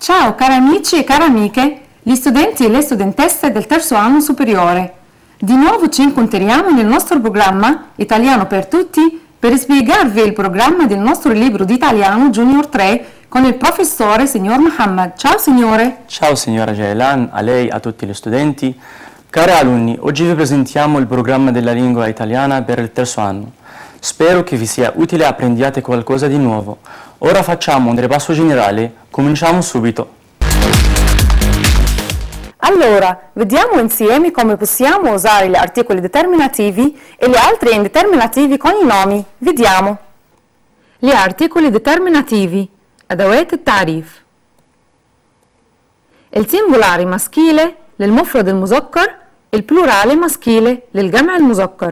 Ciao cari amici e care amiche, gli studenti e le studentesse del terzo anno superiore. Di nuovo ci incontriamo nel nostro programma Italiano per tutti per spiegarvi il programma del nostro libro di italiano Junior 3 con il professore signor Muhammad. Ciao signore! Ciao signora Jailan, a lei, a tutti gli studenti. Cari alunni, oggi vi presentiamo il programma della lingua italiana per il terzo anno. Spero che vi sia utile e apprendiate qualcosa di nuovo. Ora facciamo un ripasso generale, cominciamo subito. Allora, vediamo insieme come possiamo usare gli articoli determinativi e gli altri indeterminativi con i nomi. Vediamo. Gli articoli determinativi أدوات التعريف السنجولاري maschile للمفرد المذكر البلورالي maschile للجمع المذكر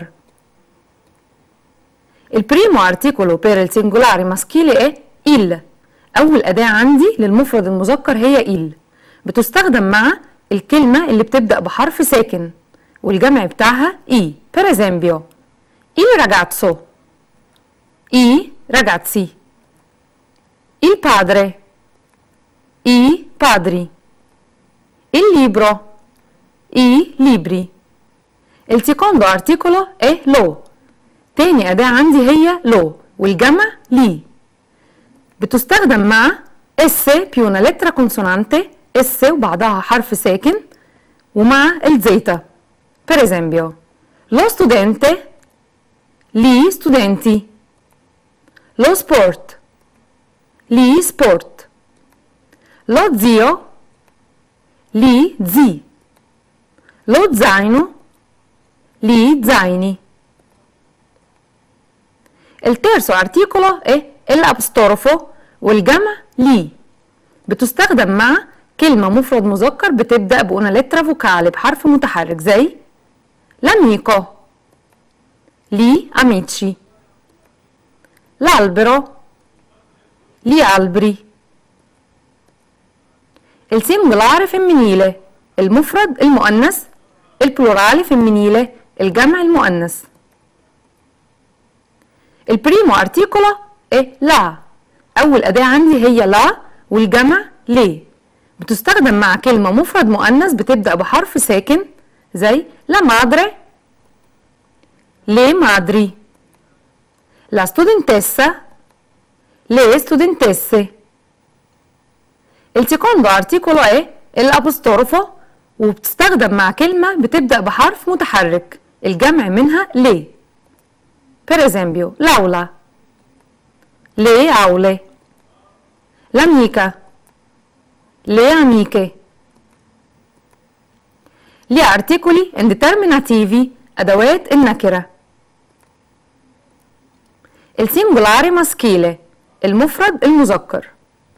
Il primo articolo per il singolare maschile è il أول أداة عندي للمفرد المذكر هي il بتستخدم مع الكلمة اللي بتبدأ بحرف ساكن والجمع بتاعها i per esempio il ragazzo i ragazzi il padre i padri il libro i libri il secondo articolo è lo تاني أداة عندي هي لو والجمع لي بتستخدم مع اس più una lettera consonante اس وبعدها حرف ساكن ومع الزيتا per esempio lo studente gli studenti lo sport gli sport lo zio gli zi lo zaino gli zaini il terzo articolo è الأبستروفو والجمع لي بتستخدم مع كلمة مفرد مذكر بتبدأ بأنا لترا فوكالي بحرف متحرك زي l'amico gli amici l'albero gli alberi il singolare femminile المفرد المؤنث البلورالي femminile الجمع المؤنث il primo articolo è la أول أداة عندي هي لا والجمع ليه بتستخدم مع كلمة مفرد مؤنث بتبدأ بحرف ساكن زي la madre le madri la studentessa le studentesse il secondo articolo è الأبوستروفو وبتستخدم مع كلمة بتبدأ بحرف متحرك الجمع منها ليه Per esempio, l'aula, le aule, l'amica, le amiche. Gli articoli indeterminativi أدوات النكرة السنجولاري maschile المفرد المذكر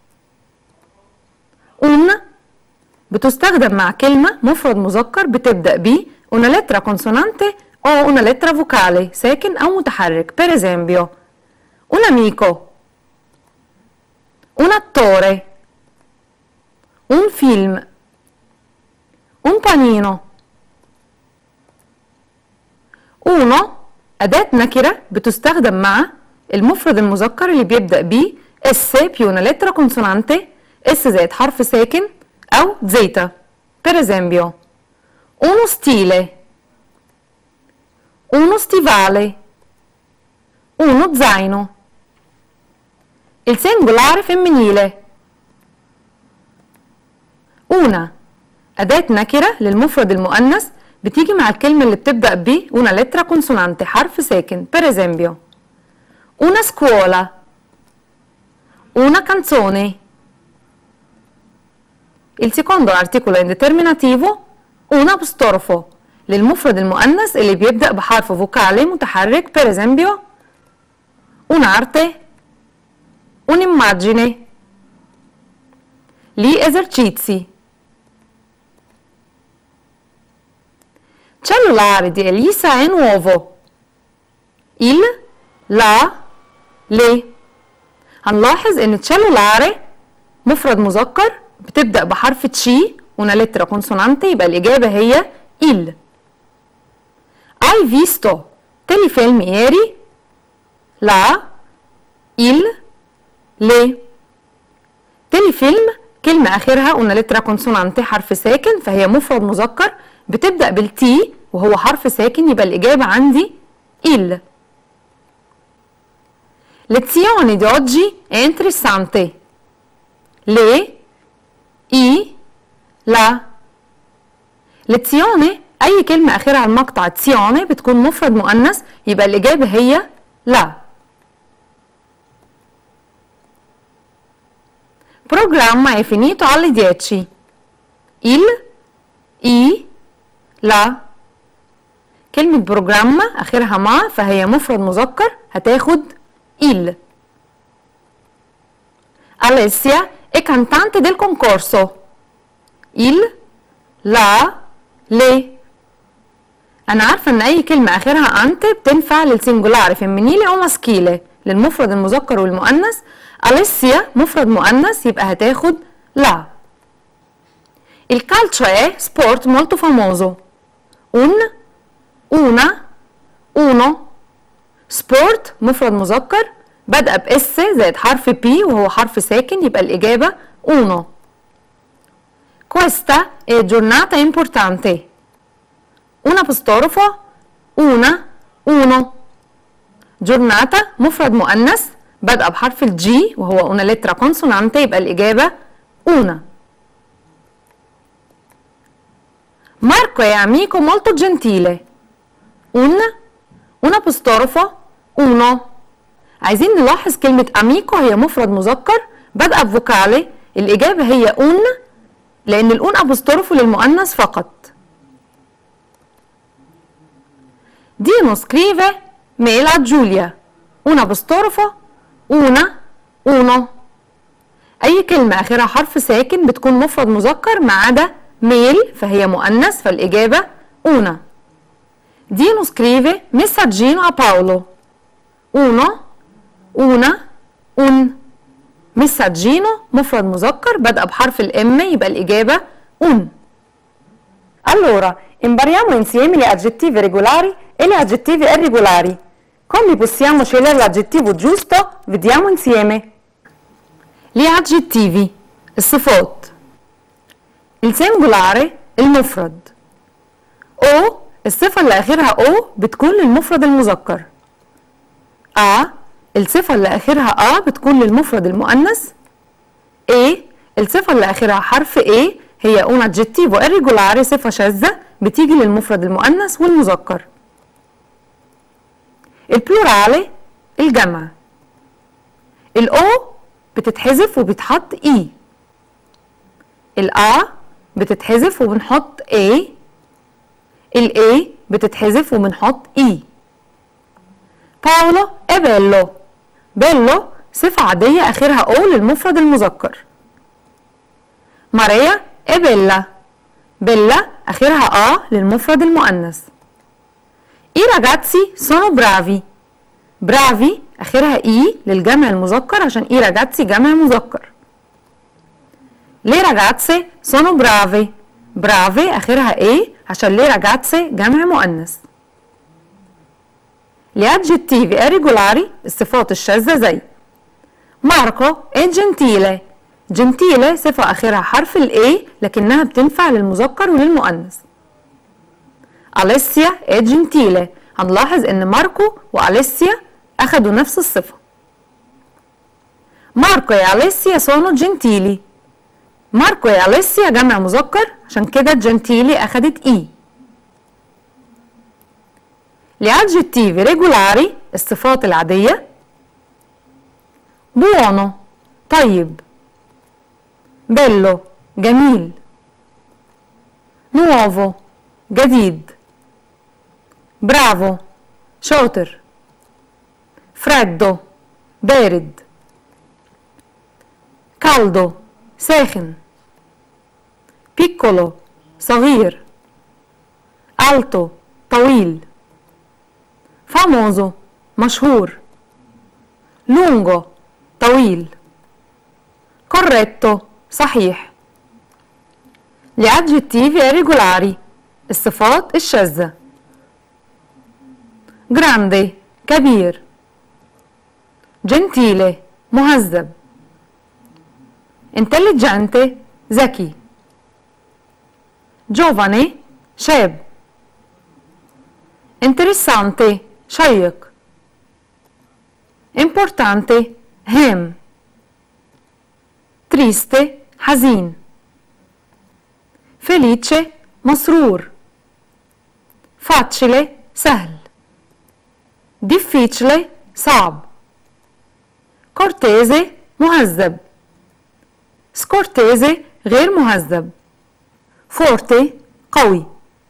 un بتستخدم مع كلمة مفرد مذكر بتبدأ ب una lettera consonante o una lettera vocale ساكن أو متحرك per esempio un amico un attore un film un panino uno أداة نكرة بتستخدم مع المفرد المذكر اللي بيبدأ ب اس più una lettera consonante اس زائد حرف ساكن أو زيتا per esempio uno stile uno stivale, uno zaino. Il singolare femminile una أداة نكرة للمفرد المؤنث بتيجي مع الكلمة اللي بتبدأ ب una lettera consonante حرف ساكن per esempio una scuola una canzone il secondo articolo indeterminativo un apostrofo للمفرد المؤنث اللي بيبدأ بحرف فوكالي متحرك per esempio un'arte un'immagine gli esercizi cellulare di Elisa è nuovo il la le هنلاحظ ان cellulare مفرد مذكر بتبدأ بحرف تشي una lettera consonante يبقى الإجابة هي il Hai visto telefilm ieri? La, il, le. Telefilm كلمة آخرها قلنا لترا كونسونانتي حرف ساكن فهي مفرد مذكر بتبدأ بالتي وهو حرف ساكن يبقى الإجابة عندي il Lezione di oggi è interessante. Le, i, la. lezione أي كلمة آخرها المقطع تسيوني بتكون مفرد مؤنث يبقى الإجابة هي لا. Programma è finito alle 10. Il, i, la. كلمة بروجراما آخرها مع فهي مفرد مذكر هتاخد il. Alessia è cantante del concorso. Il, la, le. أنا عارفة إن أي كلمة آخرها أنت بتنفع للسنجولار فيمينيلي أو ماسكيلي للمفرد المذكر والمؤنث أليسيا مفرد مؤنث يبقى هتاخد لا Il calcio è sport molto famoso. Un, una, uno. سبورت مفرد مذكر بدأ بإس زائد حرف بي وهو حرف ساكن يبقى الإجابة uno. Questa è giornata importante. Un apostrofo, una, uno. جورناتا مفرد مؤنث بدأ بحرف الجي وهو una lettera consonante يبقى الإجابة una. Marco è amico molto gentile. Un, un apostrofo, uno. عايزين نلاحظ كلمة أميكو هي مفرد مذكر بادئة بفوكالي الإجابة هي أون لأن الأون أبوستروفو للمؤنث فقط. Dino scrive mela a Giulia. Un apostrofo, una, uno. أي كلمة آخرها حرف ساكن بتكون مفرد مذكر ما عدا ميل فهي مؤنث فالإجابة una. Dino scrive messaggino a Paolo. Uno, una, un. messaggino مفرد مذكر بدأ بحرف الام يبقى الإجابة un. Allora, impariamo insieme gli aggettivi regolari e gli aggettivi irregolari. Come possiamo scegliere l'aggettivo giusto? Vediamo insieme. Gli aggettivi الصفات السنجولاري المفرد O الصفة اللي آخرها O بتكون للمفرد المذكر A الصفة اللي آخرها A بتكون للمفرد المؤنث A الصفة اللي آخرها حرف A هي un aggettivo irregolare صفة شاذة بتيجي للمفرد المؤنث والمذكر البلورالي الجمع الأو بتتحذف وبيتحط إي الآ بتتحذف وبنحط A الاي بتتحذف وبنحط اي باولو è bello bello صفة عادية آخرها او للمفرد المذكر ماريا è bella bella آخرها ا للمفرد المؤنث I ragazzi sono bravi bravi آخرها اي للجمع المذكر عشان i ragazzi جمع مذكر Le ragazze sono brave brave آخرها ايه عشان ليه ragazze جمع مؤنث Gli aggettivi irregolari الصفات الشاذة زي ماركو è gentile gentile صفة آخرها حرف ال A لكنها بتنفع للمذكر وللمؤنث أليسيا è gentile هنلاحظ إن ماركو وأليسيا أخدوا نفس الصفة ماركو e أليسيا sono gentili ماركو يا أليسيا جمع مذكر عشان كده جنتيلي أخدت إي Gli aggettivi regolari الصفات العادية buono طيب bello جميل nuovo جديد bravo شاطر freddo بارد caldo ساخن piccolo صغير alto طويل famoso مشهور lungo طويل corretto صحيح gli aggettivi irregolari الصفات الشاذة grande كبير gentile مهذب intelligente ذكي giovane شاب interessante شيق importante هام triste حزين felice مسرور facile سهل difficile صعب cortese مهذب سكورتيزي غير مهذب فورتي قوي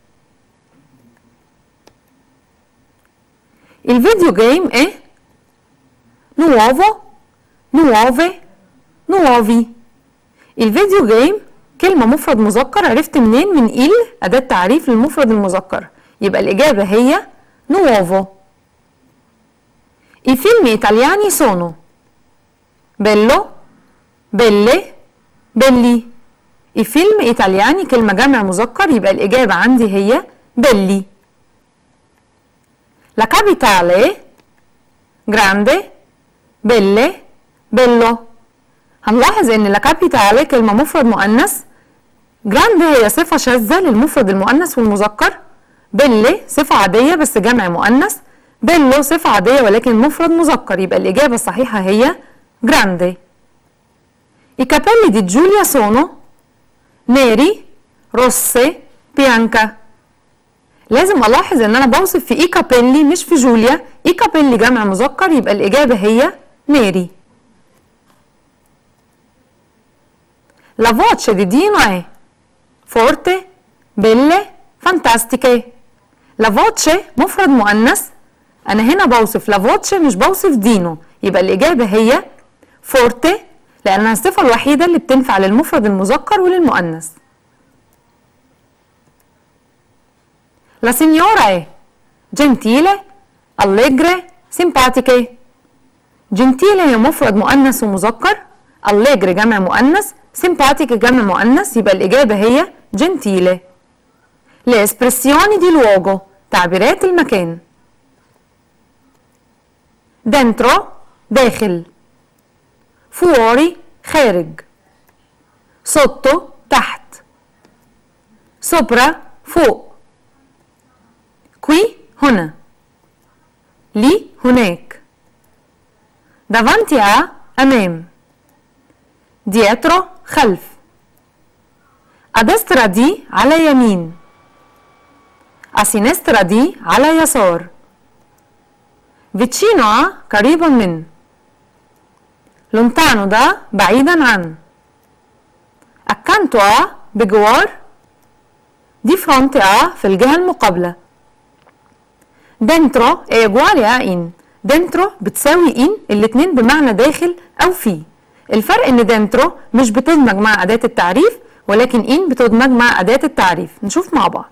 الفيديو جيم ايه nuovo nuove nuovi الفيديو جيم كلمة مفرد مذكر عرفت منين من إل أداة تعريف للمفرد المذكر يبقى الإجابة هي nuovo I film italiani sono bello, belle, belli I film italiani كلمة جمع مذكر يبقى الإجابة عندي هي belli La capitale grande, belle, bello هنلاحظ ان لا كابيتالي كلمة مفرد مؤنث جراند هي صفة شاذة للمفرد المؤنث والمذكر بيلي صفة عادية بس جمع مؤنث بيلو صفة عادية ولكن مفرد مذكر يبقى الإجابة الصحيحة هي جراندي I capelli di Giulia sono neri, rosse, bianca لازم ألاحظ إن أنا بوصف في إي كابيلي مش في جوليا إي كابيلي جمع مذكر يبقى الإجابة هي نيري La voce di Dino è forte, belle, fantastiche. La voce مفرد مؤنث أنا هنا بوصف لا voce مش بوصف دينو يبقى الإجابة هي forte لأنها الصفة الوحيدة اللي بتنفع للمفرد المذكر وللمؤنث. La signora è gentile, allegre, simpatiche. Gentile هي مفرد مؤنث ومذكر allegre جمع مؤنث simpatiche جمع مؤنث يبقى الإجابة هي gentile le espressioni di luogo تعبيرات المكان dentro داخل fuori خارج sotto تحت sopra فوق qui هنا lì هناك davanti a أمام dietro خلف a destra دي على يمين a sinistra دي على يسار vicino a قريبا من lontano da بعيدا عن accanto a بجوار di fronte a في الجهة المقابلة dentro è uguale a in dentro بتساوي in الاتنين بمعنى داخل أو فيه الفرق ان دنترو مش بتدمج مع أداة التعريف ولكن إن بتدمج مع أداة التعريف نشوف مع بعض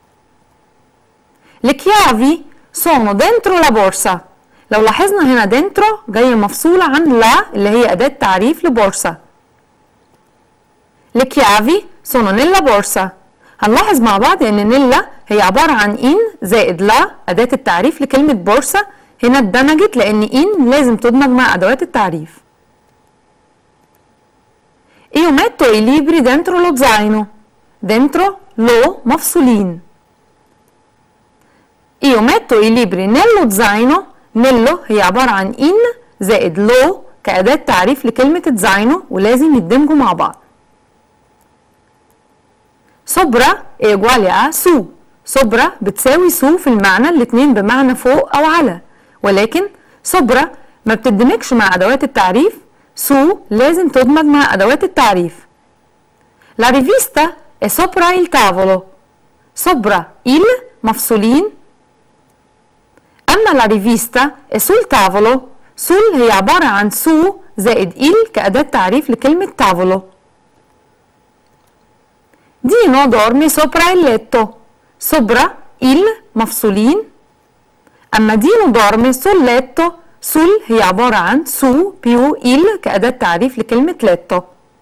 Le chiavi sono dentro la borsa لو لاحظنا هنا dentro جاية مفصولة عن لا اللي هي أداة تعريف لبورصة Le chiavi sono nella borsa هنلاحظ مع بعض ان نيلا هي عبارة عن إن زائد لا أداة التعريف لكلمة بورصة هنا اتدمجت لأن إن لازم تدمج مع أدوات التعريف Io metto i libri dentro lo zaino. Dentro lo مفصولين. Io metto i libri nello zaino. Nello هي عبارة عن in زائد لو كأداة تعريف لكلمة الزاينو ولازم يتدمجوا مع بعض. صبرا è uguale a su. صبرا بتساوي سو في المعنى الاتنين بمعنى فوق أو على ولكن صبرا ما بتدمجش مع أدوات التعريف su لازم تدمج مع أدوات التعريف La rivista è sopra il tavolo sopra il مفصولين أما la rivista è sul tavolo sul هي عبارة عن su زائد il كأداة تعريف لكلمة tavolo Dino dorme sopra il letto sopra il مفصولين أما دينو dorme sul letto sul هي عبارة عن su più il كأداة تعريف لكلمة letto.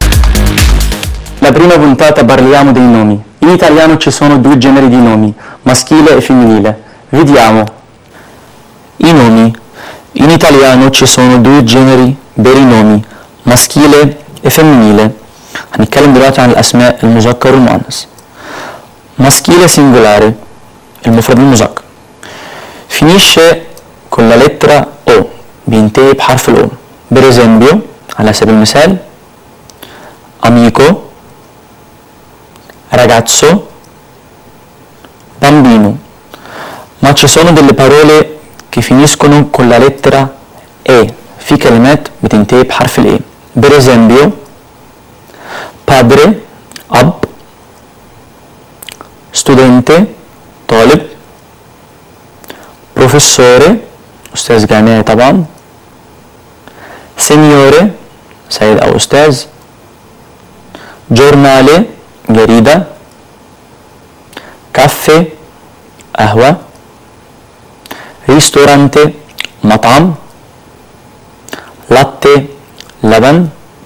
La prima puntata parliamo dei nomi. In italiano ci sono due generi di nomi, maschile e femminile. Vediamo. I nomi. In italiano ci sono due generi per i nomi, maschile e femminile. هنتكلم دلوقتي عن الأسماء المذكر والمؤنث maschile singolare المفرد المذكر finisce con la lettera O بينتهي بحرف الأو per esempio على سبيل المثال amico ragazzo bambino ma ci sono delle parole che finiscono con la lettera E في كلمات بتنتهي بحرف ال E per esempio padre أب studente طالب professore أستاذ جامعي طبعا signore سيد أو أستاذ giornale جريدة كافي قهوة ريستورانتي مطعم لاتي لبن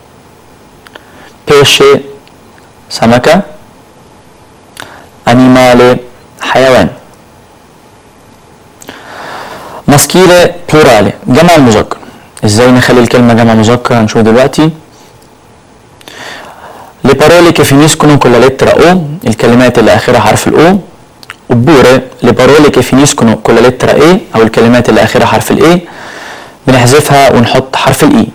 بيشي سمكة animale حيوان ماسكيلة بلورالي جمع المذكر ازاي نخلي الكلمة جمع مذكر هنشوف دلوقتي Le parole che finiscono con la lettera O, الكلمات اللي آخرها حرف الأو oppure le parole che finiscono con la lettera E أو الكلمات اللي آخرها حرف الإي بنحذفها ونحط حرف الإي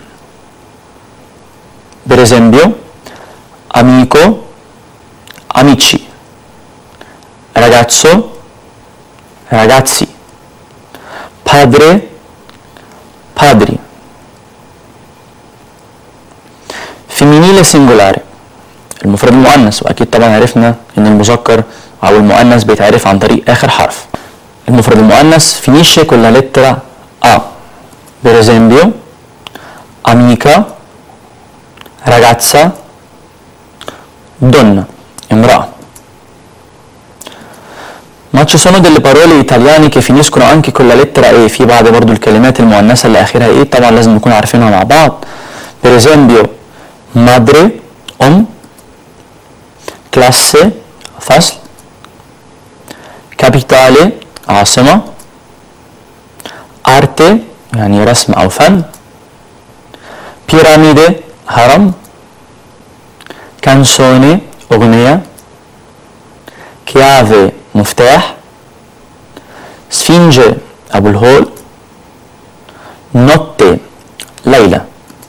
per esempio amico amici ragazzo ragazzi padre padri femminile singolare المفرد المؤنث واكيد طبعا عرفنا ان المذكر او المؤنث بيتعرف عن طريق اخر حرف المفرد المؤنث finisce con la lettera A per esempio amica ragazza donna امرأة ما ci sono delle parole italiane che finiscono anche con la lettera E في بعض برضو الكلمات المؤنثة اللي آخرها E طبعا لازم نكون عارفينها مع بعض per esempio madre أم classe فصل capitale عاصمة arte يعني رسم أو فن piramide هرم canzone أغنية chiave مفتاح سفنجة أبو الهول notte ليلة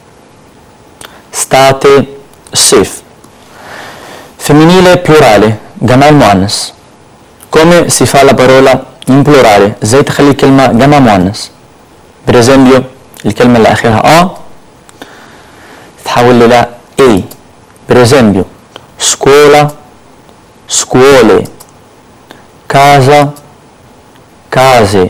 state الصيف femminile plurale جمع المؤنث come si fa la parola in plurale ازاي تخلي الكلمة جمع مؤنث per esempio الكلمة اللي آخرها A تتحول إلى A per esempio scuola scuole casa case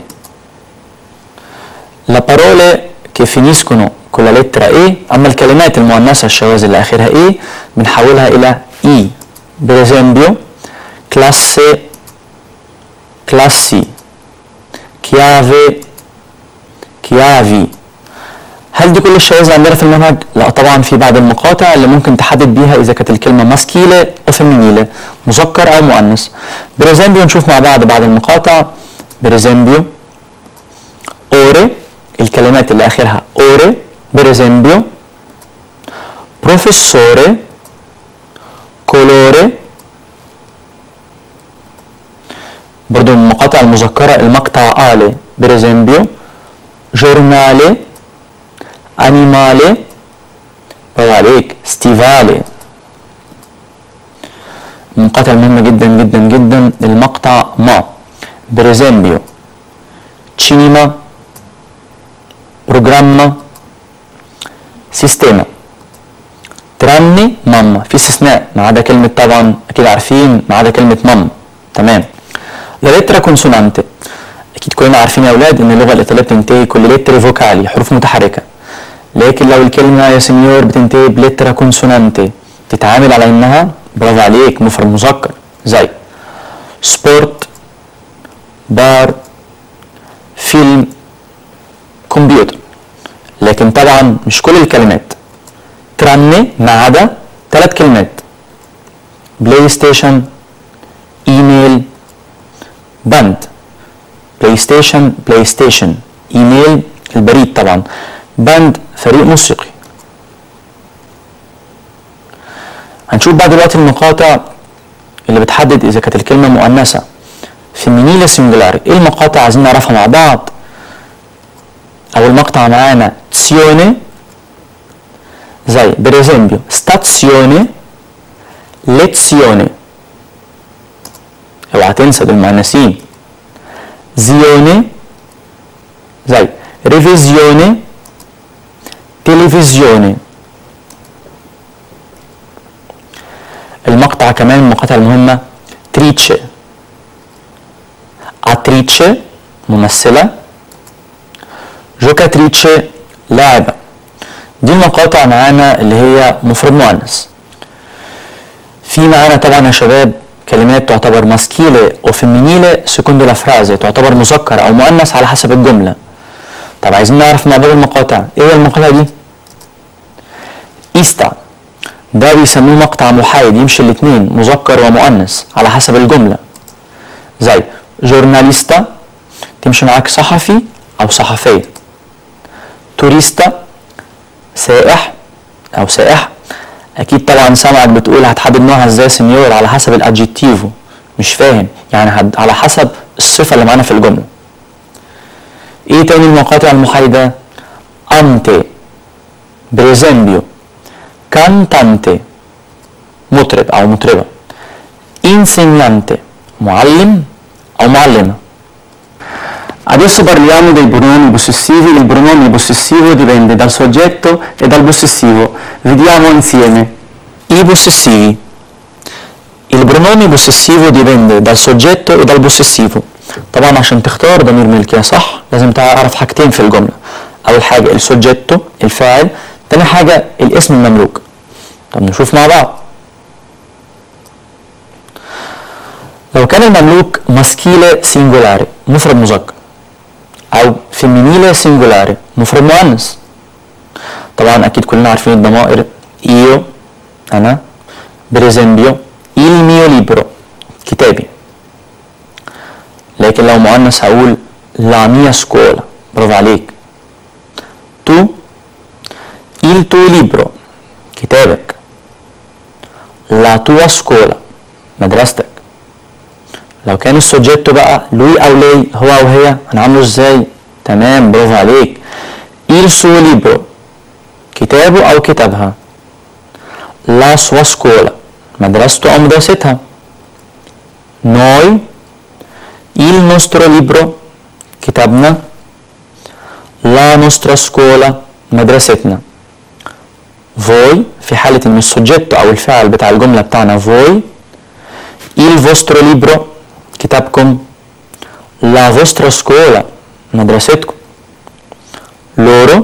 la parole che finiscono con la lettera E أما الكلمات المؤنثة الشواذ اللي آخرها E بنحولها إلى I per esempio classe classi chiave chiavi هل دي كل الشواذ عندنا في المنهج؟ لا طبعا في بعض المقاطع اللي ممكن تحدد بيها اذا كانت الكلمه ماسكيله او فيمينيله مذكر او مؤنث. بريزامبيو نشوف مع بعض بعض المقاطع بريزامبيو اوري الكلمات اللي اخرها اوري بريزامبيو بروفيسوري كولوري برضو من المقاطع المذكرة المقطع آلي بريزامبيو جورنالي animale برافو عليك ستيفالي مقاطع مهمة جدا جدا جدا المقطع ما بريزامبيو cinema programma سيستema ترني ماما في استثناء ما عدا كلمة طبعا أكيد عارفين ما عدا كلمة ماما تمام لا لترا كونسونانتي أكيد كلنا عارفين يا أولاد إن اللغة الإيطالية بتنتهي كل لتر فوكالي حروف متحركة لكن لو الكلمة يا سنيور بتنتهي بلترا كونسونانتي تتعامل على إنها برافو عليك مفرد مذكر زي سبورت بار فيلم كمبيوتر لكن طبعا مش كل الكلمات ترني ما عدا ثلاث كلمات بلاي ستيشن ايميل بند بلاي ستيشن بلاي ستيشن ايميل البريد طبعا بند فريق موسيقي هنشوف بقى دلوقتي المقاطع اللي بتحدد اذا كانت الكلمه مؤنثه فيمينيلي سنجولاري ايه المقاطع عايزين نعرفها مع بعض اول مقطع معانا تسيوني زي per esempio stazione lezione اوعى تنسى دول مؤنثين زيوني زي ريفيزيوني تلفزيوني المقطع كمان من المقاطع المهمة تريتشي اتريتشي ممثلة جوكاتريتشي لاعبة دي المقاطع معانا اللي هي مفرد مؤنث في معانا طبعا يا شباب كلمات تعتبر ماسكيلي او فيمينيلي سيكوندو لا فرازي تعتبر مذكر او مؤنث على حسب الجمله طب عايزين نعرف مع بعض المقاطع ايه هي المقاطع دي ايستا ده بيسموه مقطع محايد يمشي الاثنين مذكر ومؤنث على حسب الجمله زي جورناليستا تمشي معاك صحفي او صحفيه توريستا سائح او سائح اكيد طبعا سامعك بتقول هتحدد نوعها ازاي سنيور على حسب الادجيتيفو مش فاهم يعني هد... على حسب الصفه اللي معانا في الجمله ايه تاني المقاطع المحايده انتي بريزامبيو كانتانتي مطرب او مطربه insegnante معلم او معلمه Adesso parliamo dei pronomi possessivi. Il pronome possessivo dipende dal soggetto e dal possessivo. Vediamo insieme. I possessivi. Il pronome possessivo dipende dal soggetto e dal possessivo. طبعا عشان تختار ضمير ملكية صح لازم تعرف حاجتين في الجملة. أول حاجة السوجيتو الفاعل، تاني حاجة الاسم المملوك. طب نشوف مع بعض. لو كان المملوك ماسكيلي سينجولاري مفرد مذكر او فيمينيلي سينجولاري مفرد مؤنث طبعا اكيد كلنا عارفين الضمائر io انا per esempio il mio libro كتابي لكن لو مؤنث هقول la mia scuola برافو عليك tu il tuo libro كتابك la tua scuola مدرستك لو كان السوجيتو بقى لوي او لي هو او هي هنعمله ازاي تمام برافو عليك il suo libro كتابه او كتابها la sua scuola مدرسته او مدرستها noi il nostro libro كتابنا la nostra scuola مدرستنا voi في حالة ان السوجيتو او الفعل بتاع الجملة بتاعنا voi il vostro libro كتابكم la vostra scuola مدرستكم loro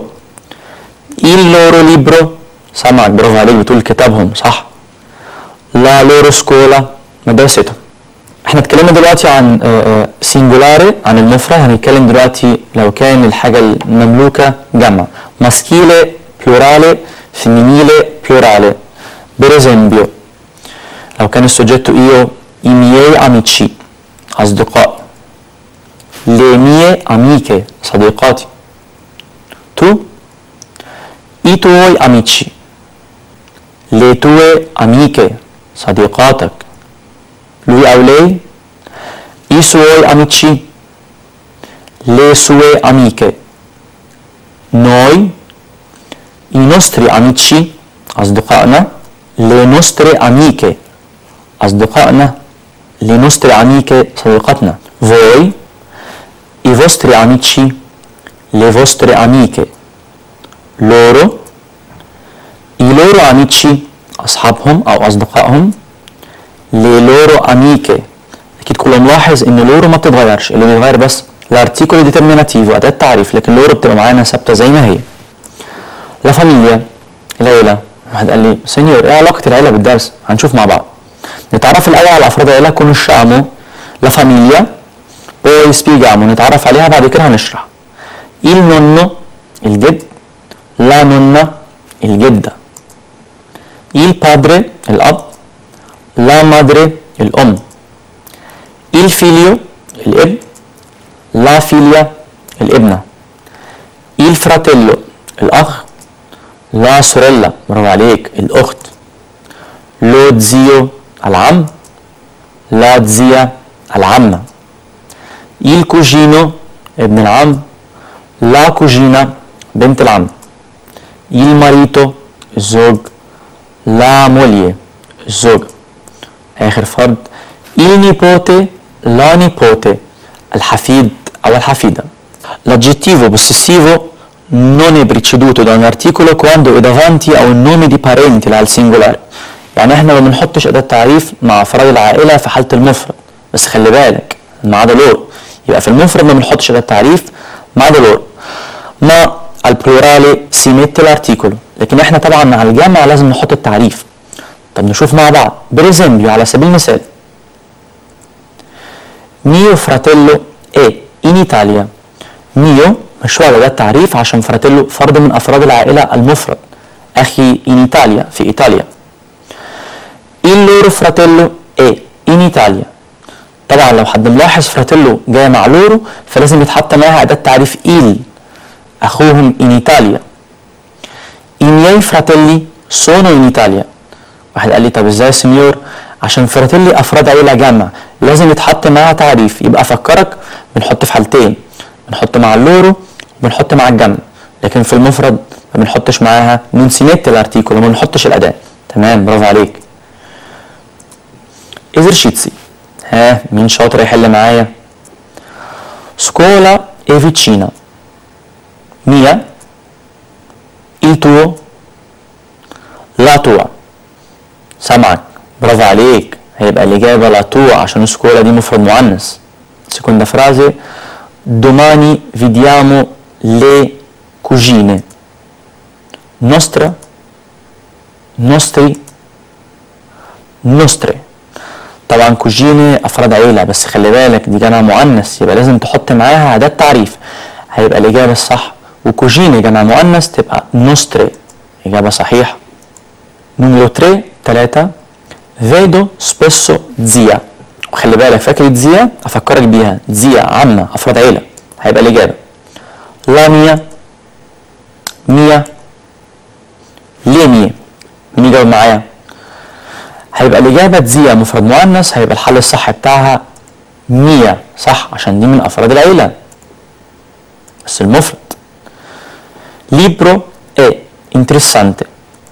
il loro libro سامعك برافو عليك بتقول كتابهم صح la loro scuola مدرستهم احنا اتكلمنا دلوقتي عن سينجولاري عن المفرد هنتكلم دلوقتي لو كان الحاجة المملوكة جمع ماسكيلي بلورالي femminile plurale per esempio لو كان السوجيتو io i miei amici أصدقاء le mie amiche صديقاتي tu i tuoi amici le tue amiche صديقاتك lui أو lei i suoi amici le sue amiche noi i nostri amici أصدقائنا le nostre amiche أصدقائنا le nostre amiche صديقاتنا voi i vostri amici le vostre amiche loro i loro amici أصحابهم أو أصدقائهم le loro amiche أكيد كل ملاحظ إن لورو ما بتتغيرش اللي بيتغير بس الارتيكول ديترميناتيفو أداة تعريف لكن لورو بتبقى معانا ثابتة زي ما هي لا فاميليا العيلة واحد قال لي سينيور ايه علاقة العيلة بالدرس؟ هنشوف مع بعض نتعرف الأول على أفراد العيلة conosciamo la famiglia poi spieghiamo نتعرف عليها بعد كده هنشرح il nonno الجد la nonna الجدة il padre الأب la madre الأم il figlio الابن la figlia الابنة il fratello الأخ لا سوريلا برافو عليك الأخت لو zio العم la zia العمة il cugino ابن العم la cugina بنت العم il marito الزوج la moglie الزوجة آخر فرد il nipote la nipote الحفيد أو الحفيدة l'aggettivo possessivo non è preceduto da un articolo quando è davanti a un nome di parente لا السنجولار يعني احنا ما بنحطش أداة تعريف مع أفراد العائلة في حالة المفرد بس خلي بالك ما عدا لور يبقى في المفرد ما بنحطش أداة تعريف ما عدا لور ما البلورالي si mette l'articolo لكن احنا طبعا مع الجمع لازم نحط التعريف طب نشوف مع بعض بريزمبيو على سبيل المثال mio fratello è in Italia mio مش هو ده التعريف عشان فراتيلو فرد من افراد العائله المفرد اخي in Italia في ايطاليا il loro fratello è in Italia طبعا لو حد ملاحظ فراتيلو جاي مع لورو فلازم يتحط معاها اداه تعريف il اخوهم in Italia i miei fratelli sono in Italia واحد قال لي طب ازاي يا سنيور عشان فراتيلي افراد عيله جمع لازم يتحط معاها تعريف يبقى افكرك بنحط في حالتين بنحط مع اللورو وبنحط مع الجمع لكن في المفرد ما بنحطش معاها نونسينيت الارتيكول وما بنحطش الاداه تمام برافو عليك esercizi ها مين شاطر يحل معايا scuola è vicina mia il tuo la tua سامعك برافو عليك هيبقى الإجابة لا تو عشان سكولا دي مفرد مؤنث seconda frase domani vediamo le cugine nostra nostri nostre طبعا كوجيني افراد عيله بس خلي بالك دي جمع مؤنث يبقى لازم تحط معاها اداه تعريف هيبقى الاجابه الصح وكوجيني جمع مؤنث تبقى نوستري اجابه صحيحه نمرو 3 3 vedo spesso zia وخلي بالك فاكر زيا افكرك بيها زيا عمه افراد عيله هيبقى الاجابه لا ميا ميا ليه ميا مين يجاوب معايا هيبقى الإجابة زيا مفرد مؤنث هيبقى الحل الصح بتاعها ميا صح عشان دي من أفراد العيلة بس المفرد libro è interessante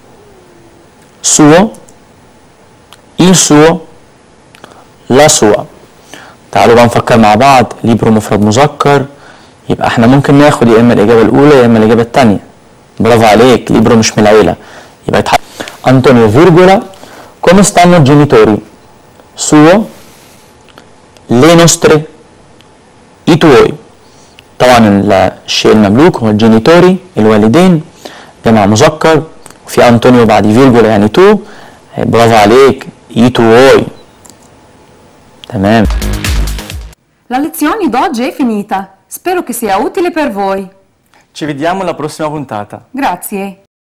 suo il suo la sua تعالوا بقى نفكر مع بعض libro مفرد مذكر يبقى احنا ممكن ناخد يا اما الإجابة الأولى يا اما الإجابة الثانية برافو عليك libro مش من العيلة يبقى يتحط أنطونيو فيرجولا come stanno i genitori? Suo, le nostre, i tuoi. طبعا الشيء المملوك هو الجينيتوري الوالدين جمع مذكر وفي انطونيو بعد فيرجولا يعني تو برافو عليك i tuoi تمام La lezione d'oggi è finita. Spero che sia utile per voi. Ci vediamo alla prossima puntata. Grazie.